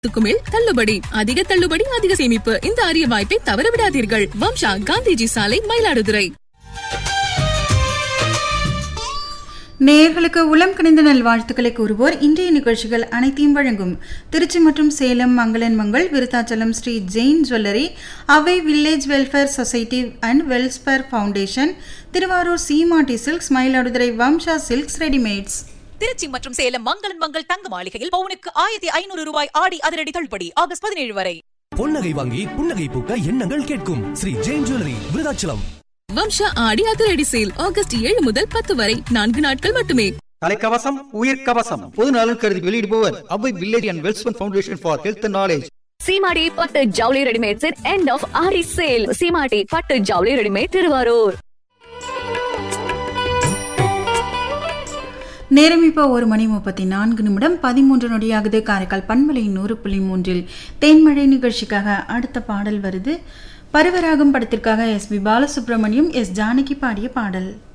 க்கு மேல் தள்ளுபடி அதிக தள்ளுபடி அதிக சேமிப்பு இந்த அரிய வாய்ப்பை தவறவிடாதீர்கள் வம்சா காந்திஜி சாலை மயிலாடுதுறை நேயர்களுக்கு உளம் கணிந்த நல்வாழ்த்துக்களை கூறுவோர் இன்றைய நிகழ்ச்சிகள் அனைத்தையும் வழங்கும் திருச்சி மற்றும் சேலம் மங்களன் மங்கள் விருத்தாச்சலம் ஸ்ரீ ஜெயின் ஜுவல்லரி அவை village welfare society and welfare foundation Thiruvarur Seematti silks Mayiladuthurai Vamsa silks readymades Trichy மற்றும் சேலம் மங்களன் மங்கள் தங்க மாளிகையில் பவுனுக்கு ஆயிரத்தி ஐநூறு ரூபாய் ஆடி அதிரடி தள்ளுபடி ஆகஸ்ட் பதினேழு வரை பொன்னகை வாங்கி புன்னகை பூக்க எண்ணங்கள் கேட்கும் ஸ்ரீ ஜெயின் ஜுவல்லரி விருதாச்சலம் வம்சா ஆடி அதிரடி சேல் ஆகஸ்ட் ஏழு முதல் பத்து வரை நான்கு நாட்கள் மட்டுமே தலைக்கவசம் உயிர் கவசம் பொது நலன் கருதி வெளியிடுபவர் அவை village and wellsman foundation for health knowledge Seematti பட்டு ஜவுளி readymades end of Aadi sale Seematti பட்டு ஜவுளி ரெடிமேட் திருவாரூர் நேரம் இப்போ ஒரு மணி முப்பத்தி நான்கு நிமிடம் பதிமூன்று நொடியாகுது காரைக்கால் பண்பலை நூறு புள்ளி மூன்றில் தேன்மழை நிகழ்ச்சிக்காக அடுத்த பாடல் வருது பருவராகம் படத்திற்காக S P Balasubrahmanyam S Janaki பாடிய பாடல்